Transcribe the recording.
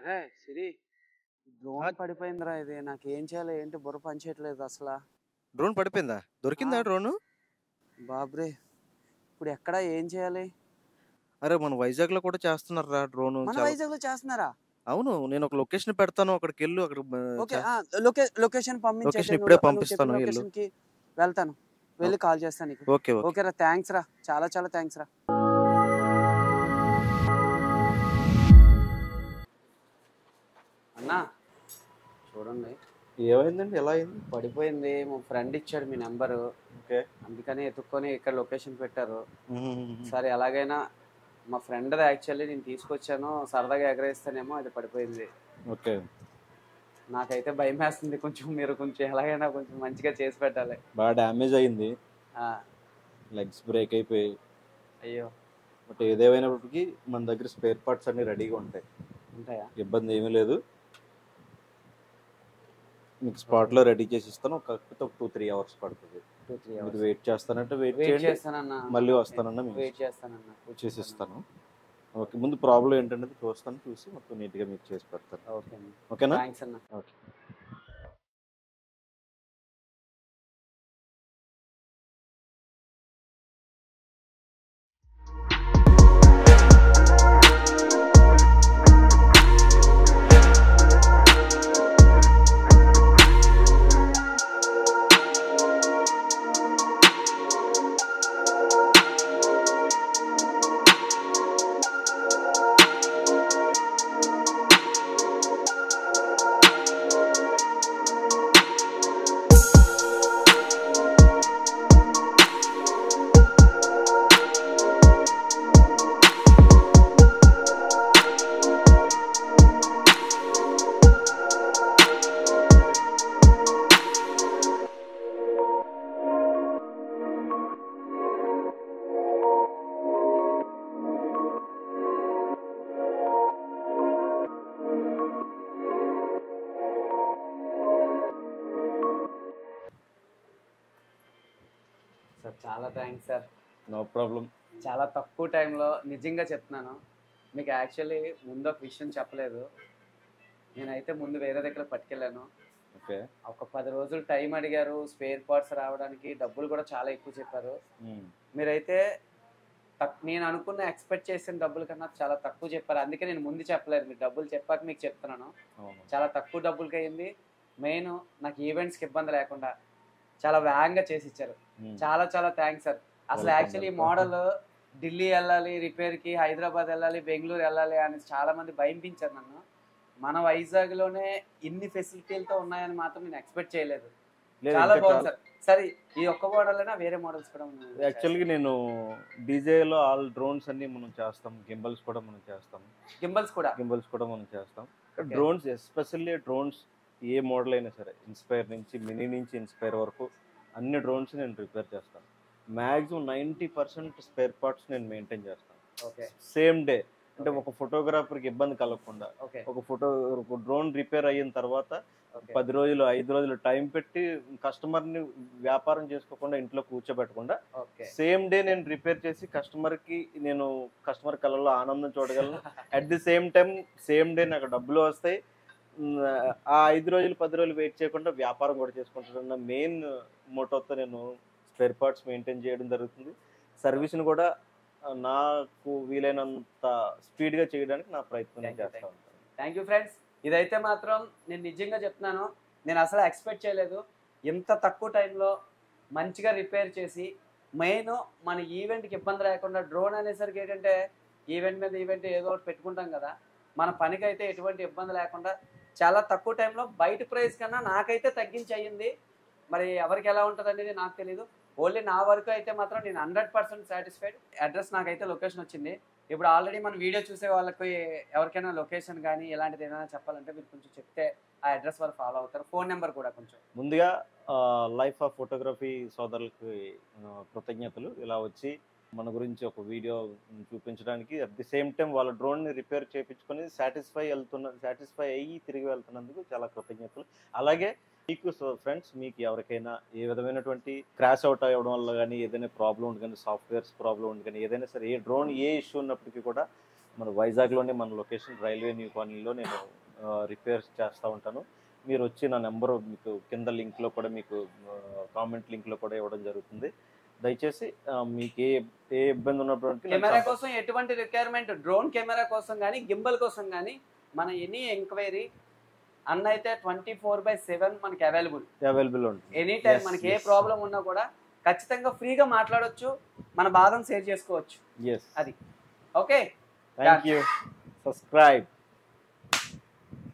అరే సిరి డ్రోన్ పడిపోయిందిరా ఇది నాకు ఏం చేయాలి ఏంటి బుర్ర పనిచేయట్లేదు అసలు డ్రోన్ పడిపోయిందా దొరికిందా ఆ. డ్రోన్ బాబ్రే ఇప్పుడు ఎక్కడ ఏం చేయాలి అరే మన వైజాగ్ లో కూడా చేస్తున్నారు రా డ్రోన్ మన వైజాగ్ లో చేస్తున్నారా అవును నేను ఒక లొకేషన్ పెడతాను అక్కడికి వెళ్ళు అక్కడ ఆ, ఓకే చే- లొకేషన్ పంపించే Location ఇప్పుడే పంపిస్తాను, వెళ్ళు. లొకేషన్ కి వెళ్తాను వెళ్ళి కాల్ చేస్తాను నీకు ఓకే ఓకే ఓకే రా థ్యాంక్స్ రా చాలా చాలా థ్యాంక్స్ రా అన్నా చూడండి ఏమైందండి ఎలా అయింది పడిపోయింది మా ఫ్రెండ్ ఇచ్చాడు మీ నెంబరు ఓకే అందుకని ఎత్తుక్కొని ఇక్కడ లొకేషన్ పెట్టారు సరే ఎలాగైనా మా ఫ్రెండ్ యాక్చువల్లీ నేను తీసుకొచ్చాను సరదాగా ఎగరేస్తానేమో అది పడిపోయింది ఓకే నాకైతే భయం వేస్తుంది కొంచెం మీరు కొంచెం ఎలాగైనా కొంచెం మంచిగా చేసి పెట్టాలి బాగా డ్యామేజ్ అయింది ఆ, లెగ్స్ బ్రేక్ అయిపోయి అయ్యో బట్ ఏదేమైనప్పటికీ మన దగ్గర స్పేర్ పార్ట్స్ అన్ని రెడీగా ఉంటాయి ఉంటాయా ఇబ్బంది ఏమీ లేదు మీకు స్పాట్లో రెడీ చేసి ఇస్తాను కాకపోతే ఒక టూ త్రీ అవర్స్ పడుతుంది టూ త్రీ మీరు అవర్స్ వెయిట్ చేస్తానంటే వెయిట్ వెయిట్ చేయండి చేస్తానన్నా మళ్ళీ వస్తానన్నా మీ వెయిట్ చేస్తానన్నా చేసి ఇస్తాను ఓకే ముందు ప్రాబ్లం ఏంటనేది చూస్తాను చూసి మొత్తం నీట్గా మీకు చేసి పెడతాను ఓకే అన్న ఓకేనా థ్యాంక్స్ అన్న ఓకే సార్ చాలా థ్యాంక్స్ సార్ నో ప్రాబ్లం చాలా తక్కువ టైంలో నిజంగా చెప్తున్నాను మీకు యాక్చువల్లీ ముందు ఒక విషయం చెప్పలేదు నేనైతే ముందు వేరే దగ్గర పట్టుకెళ్ళాను ఓకే ఒక పది రోజులు టైం అడిగారు స్పేర్ పార్ట్స్ రావడానికి డబ్బులు కూడా చాలా ఎక్కువ చెప్పారు మీరైతే తక్- నేను అనుకున్న ఎక్స్పెక్ట్ చేసిన డబ్బుల కన్నా చాలా తక్కువ చెప్పారు అందుకే నేను ముందు చెప్పలేదు మీరు డబ్బులు చెప్పాక మీకు చెప్తున్నాను అవును చాలా తక్కువ డబ్బులకి అయింది మెయిన్ నాకు ఈవెంట్స్కి ఇబ్బంది లేకుండా చాలా వేగంగా చేసి ఇచ్చారు మ్మ్. చాలా చాలా థ్యాంక్స్ సార్ అసలు Welcome, యాక్చువల్లీ ఈ welcome. మోడల్ ఢిల్లీ వెళ్ళాలి రిపేర్ కి హైదరాబాద్ వెళ్ళాలి బెంగళూరు వెళ్ళాలి అని చాలా మంది భయంపించారు నన్ను మన వైజాగ్ లోనే ఇన్ని ఫెసిలిటీలతో ఉన్నాయని మాత్రం నేను ఎక్స్పెక్ట్ చేయలేదు లేదు, చాలా ఇంకా బాగుంది సార్ సరే ఈ ఒక్క మోడల్ అయినా వేరే మోడల్స్ కూడా యాక్చువల్గా నేను డీజేలో ఆల్ డ్రోన్స్ అన్ని మనం చేస్తాం గింబల్స్ కూడా మనం చేస్తాం గింబల్స్ కూడా గింబల్స్ కూడా మనం చేస్తాం Okay. డ్రోన్స్ ఎస్పెషల్లీ డ్రోన్స్ ఏ మోడల్ అయినా సరే ఇన్స్పైర్ నుంచి మినీ నుంచి ఇన్స్పైర్ వరకు అన్ని డ్రోన్స్ నేను రిపేర్ చేస్తాను maximum ninety percent spare parts నేను మెయింటైన్ చేస్తాను ఓకే సేమ్ డే అంటే Okay. ఒక ఫోటోగ్రాఫర్కి ఇబ్బంది కలగకుండా ఓకే ఒక ఫోటో డ్రోన్ రిపేర్ అయిన తర్వాత ఓకే పది రోజులు ఐదు రోజులు టైం పెట్టి కస్టమర్ని వ్యాపారం చేసుకోకుండా ఇంట్లో కూర్చోబెట్టకుండా ఓకే సేమ్ డే నేను రిపేర్ చేసి కస్టమర్కి నేను కస్టమర్ కళ్ళలో ఆనందం చూడగలను at the same time same day నాకు డబ్బులు వస్తాయి ఉమ్, ఆ ఐదు రోజులు పది రోజులు వెయిట్ చేయకుండా వ్యాపారం కూడా చేసుకుంటున్న మెయిన్ మోటోతో నేను స్పేర్ పార్ట్స్ మెయింటైన్ చేయడం జరుగుతుంది సర్వీస్ని కూడా ఆ, నాకు వీలైనంత స్పీడ్గా చేయడానికి నా ప్రయత్నం Thank you, చేస్తా thank you. ఉంటాను థ్యాంక్ యూ ఫ్రెండ్స్ ఇదైతే మాత్రం నేను నిజంగా చెప్తున్నాను నేను అసలు ఎక్స్పెక్ట్ చేయలేదు ఇంత తక్కువ టైంలో మంచిగా రిపేర్ చేసి మెయిన్ మన ఈవెంట్కి ఇబ్బంది లేకుండా డ్రోన్ అనేసరికి ఏంటంటే ఈవెంట్ మీద ఈవెంట్ ఏదో ఒకటి పెట్టుకుంటాం కదా మన పనికి అయితే ఎటువంటి ఇబ్బంది లేకుండా చాలా తక్కువ టైంలో బయట ప్రైస్ కన్నా నాకైతే తగ్గించి అయ్యింది మరి ఎవరికి ఎలా ఉంటుంది అనేది నాకు తెలియదు ఓన్లీ నా వరకు అయితే మాత్రం నేను హండ్రెడ్ పర్సెంట్ సాటిస్ఫైడ్ అడ్రస్ నాకైతే లొకేషన్ వచ్చింది ఇప్పుడు ఆల్రెడీ మన వీడియో చూసే వాళ్ళకి ఎవరికైనా లొకేషన్ కానీ ఇలాంటిది ఏదైనా చెప్పాలంటే మీరు కొంచెం చెప్తే ఆ అడ్రస్ వాళ్ళు ఫాలో అవుతారు ఫోన్ నెంబర్ కూడా కొంచెం ముందుగా లైఫ్ ఆఫ్ ఫోటోగ్రఫీ సోదరులకి ఆ, కృతజ్ఞతలు ఇలా వచ్చి మన గురించి ఒక వీడియో చూపించడానికి అట్ ది సేమ్ టైం వాళ్ళ డ్రోన్ని రిపేర్ చేయించుకొని సాటిస్ఫై వెళ్తున్న సాటిస్ఫై అయ్యి తిరిగి వెళ్తున్నందుకు చాలా కృతజ్ఞతలు అలాగే మీకు సో ఫ్రెండ్స్ మీకు ఎవరికైనా ఏ విధమైనటువంటి క్రాష్ అవుట్ అవ్వడం వల్ల కానీ ఏదైనా ప్రాబ్లం ఉంది కానీ సాఫ్ట్వేర్స్ ప్రాబ్లం ఉంది కానీ ఏదైనా సరే ఏ డ్రోన్ ఏ ఇష్యూ ఉన్నప్పటికీ కూడా మన వైజాగ్లోనే మన లొకేషన్ రైల్వే న్యూ కాలనీలో నేను రిపేర్స్ చేస్తూ ఉంటాను మీరు వచ్చి నా నెంబర్ మీకు కింద లింక్లో కూడా మీకు కామెంట్ లింక్లో కూడా ఇవ్వడం జరుగుతుంది దయచేసి ఆ, మీకు ఏ ఏ ఇబ్బంది ఉన్నప్పటికీ నన్ను కెమెరా contact- కోసం ఎటువంటి రిక్వైర్మెంట్ డ్రోన్ కెమెరా కోసం కానీ గింబల్ కోసం కానీ మన ఎనీ ఎంక్వైరీ అన్న అయితే ట్వంటీ ఫోర్ బై సెవెన్ మనకి అవైలబుల్ అవైలబుల్ ఉంటుంది ఎనీ టైం Yes, మనకి ఏ yes. ప్రాబ్లం ఉన్నా కూడా ఖచ్చితంగా ఫ్రీగా మాట్లాడొచ్చు మన బాధను షేర్ చేసుకోవచ్చు ఎస్ అది ఓకే థ్యాంక్ యూ సబ్స్క్రైబ్